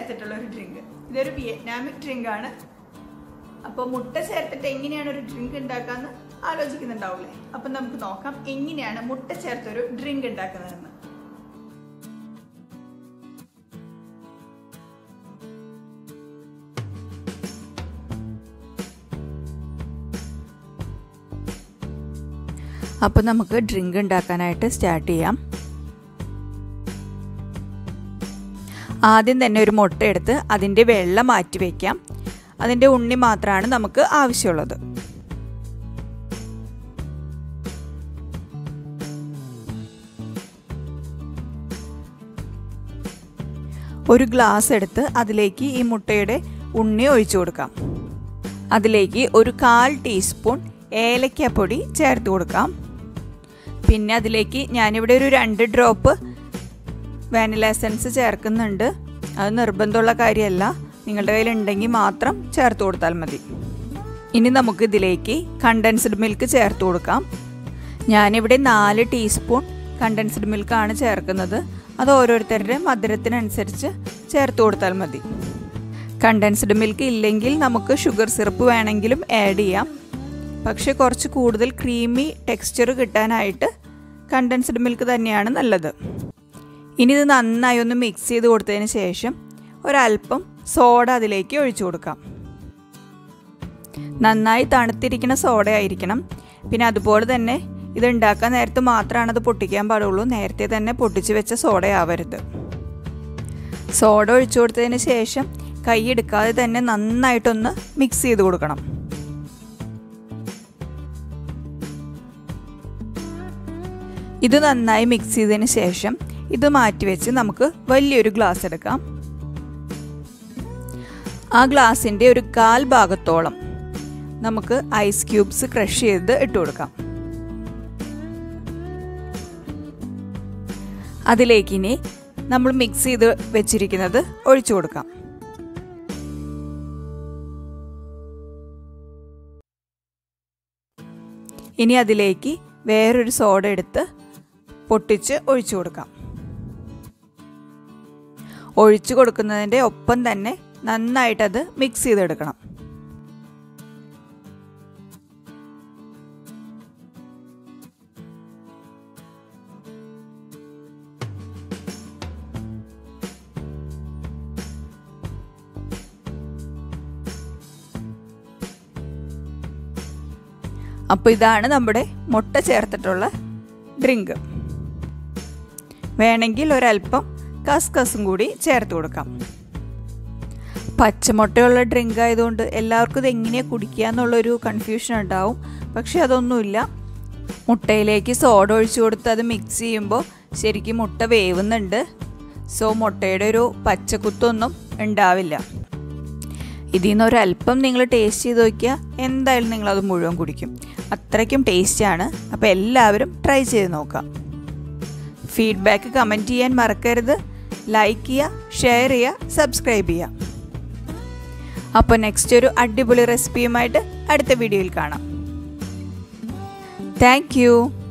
ചേർത്തിട്ടുള്ള ഒരു ഡ്രിങ്ക് ഇതൊരു വിയറ്റ്നാമിക് ഡ്രിങ്ക് ആണ് അപ്പോൾ മുട്ട ചേർത്തിട്ട് എങ്ങനെയാണ് ഒരു ഡ്രിങ്ക് ഉണ്ടാക്കാന്ന് ആലോചിക്കുന്നുണ്ടാവില്ലേ അപ്പം നമുക്ക് നോക്കാം എങ്ങനെയാണ് മുട്ട ചേർത്തൊരു ഡ്രിങ്ക് ഉണ്ടാക്കുന്നതെന്ന് അപ്പോൾ നമുക്ക് ഡ്രിങ്ക് ഉണ്ടാക്കാനായിട്ട് സ്റ്റാർട്ട് ചെയ്യാം ആദ്യം തന്നെ ഒരു മുട്ട എടുത്ത് അതിൻ്റെ വെള്ളം മാറ്റി വയ്ക്കാം അതിൻ്റെ ഉണ്ണി മാത്രമാണ് നമുക്ക് ആവശ്യമുള്ളത് ഒരു ഗ്ലാസ് എടുത്ത് അതിലേക്ക് ഈ മുട്ടയുടെ ഉണ്ണി ഒഴിച്ചു കൊടുക്കാം അതിലേക്ക് ഒരു കാൽ ടീസ്പൂൺ ഏലക്കാപ്പൊടി ചേർത്ത് കൊടുക്കാം പിന്നെ അതിലേക്ക് ഞാനിവിടെ ഒരു രണ്ട് ഡ്രോപ്പ് വാനില എസൻസ് ചേർക്കുന്നുണ്ട് അത് നിർബന്ധമുള്ള കാര്യമല്ല നിങ്ങളുടെ കയ്യിൽ ഉണ്ടെങ്കിൽ മാത്രം ചേർത്ത് കൊടുത്താൽ മതി ഇനി നമുക്ക് ഇതിലേക്ക് കണ്ടൻസ്ഡ് മിൽക്ക് ചേർത്ത് കൊടുക്കാം ഞാനിവിടെ നാല് ടീസ്പൂൺ കണ്ടൻസ്ഡ് മിൽക്കാണ് ചേർക്കുന്നത് അത് ഓരോരുത്തരുടെ മധുരത്തിനനുസരിച്ച് ചേർത്ത് കൊടുത്താൽ മതി കണ്ടൻസ്ഡ് മിൽക്ക് ഇല്ലെങ്കിൽ നമുക്ക് ഷുഗർ സിറപ്പ് വേണമെങ്കിലും ആഡ് ചെയ്യാം പക്ഷേ കുറച്ച് കൂടുതൽ ക്രീമി ടെക്സ്ചർ കിട്ടാനായിട്ട് കണ്ടൻസ്ഡ് മിൽക്ക് തന്നെയാണ് നല്ലത് ഇനി ഇത് നന്നായി ഒന്ന് മിക്സ് ചെയ്ത് കൊടുത്തതിന് ശേഷം ഒരല്പം സോഡ അതിലേക്ക് ഒഴിച്ചു കൊടുക്കാം നന്നായി തണുത്തിരിക്കുന്ന സോഡ ആയിരിക്കണം പിന്നെ അതുപോലെ തന്നെ ഇത് ഉണ്ടാക്കാൻ നേരത്ത് മാത്രമാണ് അത് പൊട്ടിക്കാൻ പാടുള്ളൂ നേരത്തെ തന്നെ പൊട്ടിച്ച് വെച്ച സോഡ ആവരുത് സോഡ ഒഴിച്ചു കൊടുത്തതിന് ശേഷം കൈ എടുക്കാതെ തന്നെ നന്നായിട്ടൊന്ന് മിക്സ് ചെയ്ത് കൊടുക്കണം ഇത് നന്നായി മിക്സ് ചെയ്തതിന് ശേഷം ഇത് മാറ്റിവെച്ച് നമുക്ക് വലിയൊരു ഗ്ലാസ് എടുക്കാം ആ ഗ്ലാസിൻ്റെ ഒരു കാൽ ഭാഗത്തോളം നമുക്ക് ഐസ് ക്യൂബ്സ് ക്രഷ് ചെയ്ത് ഇട്ട് കൊടുക്കാം അതിലേക്ക് ഇനി നമ്മൾ മിക്സ് ചെയ്ത് വെച്ചിരിക്കുന്നത് ഒഴിച്ചു കൊടുക്കാം ഇനി അതിലേക്ക് വേറൊരു സോഡ എടുത്ത് പൊട്ടിച്ച് ഒഴിച്ചു കൊടുക്കാം ഒഴിച്ചു കൊടുക്കുന്നതിൻ്റെ ഒപ്പം തന്നെ നന്നായിട്ടത് മിക്സ് ചെയ്തെടുക്കണം അപ്പോൾ ഇതാണ് നമ്മുടെ മുട്ട ചേർത്തിട്ടുള്ള ഡ്രിങ്ക് വേണമെങ്കിൽ ഒരല്പം കസ്കസും കൂടി ചേർത്ത് കൊടുക്കാം പച്ചമുട്ടയുള്ള ഡ്രിങ്ക് ആയതുകൊണ്ട് എല്ലാവർക്കും ഇത് എങ്ങനെയാണ് കുടിക്കുക എന്നുള്ളൊരു കൺഫ്യൂഷൻ ഉണ്ടാവും പക്ഷേ അതൊന്നുമില്ല മുട്ടയിലേക്ക് സോഡ ഒഴിച്ചു കൊടുത്ത് അത് മിക്സ് ചെയ്യുമ്പോൾ ശരിക്കും മുട്ട വേവുന്നുണ്ട് സോ മുട്ടയുടെ ഒരു പച്ചക്കുത്തൊന്നും ഉണ്ടാവില്ല ഇതിൽ നിന്ന് ഒരല്പം നിങ്ങൾ ടേസ്റ്റ് ചെയ്ത് നോക്കിയാൽ എന്തായാലും നിങ്ങളത് മുഴുവൻ കുടിക്കും അത്രയ്ക്കും ടേസ്റ്റാണ് അപ്പോൾ എല്ലാവരും ട്രൈ ചെയ്ത് നോക്കാം ഫീഡ്ബാക്ക് കമൻറ്റ് ചെയ്യാൻ മറക്കരുത് ലൈക്ക് ചെയ്യുക ഷെയർ ചെയ്യുക സബ്സ്ക്രൈബ് ചെയ്യുക അപ്പോൾ നെക്സ്റ്റ് ഒരു അടിപൊളി റെസിപ്പിയുമായിട്ട് അടുത്ത വീഡിയോയിൽ കാണാം താങ്ക്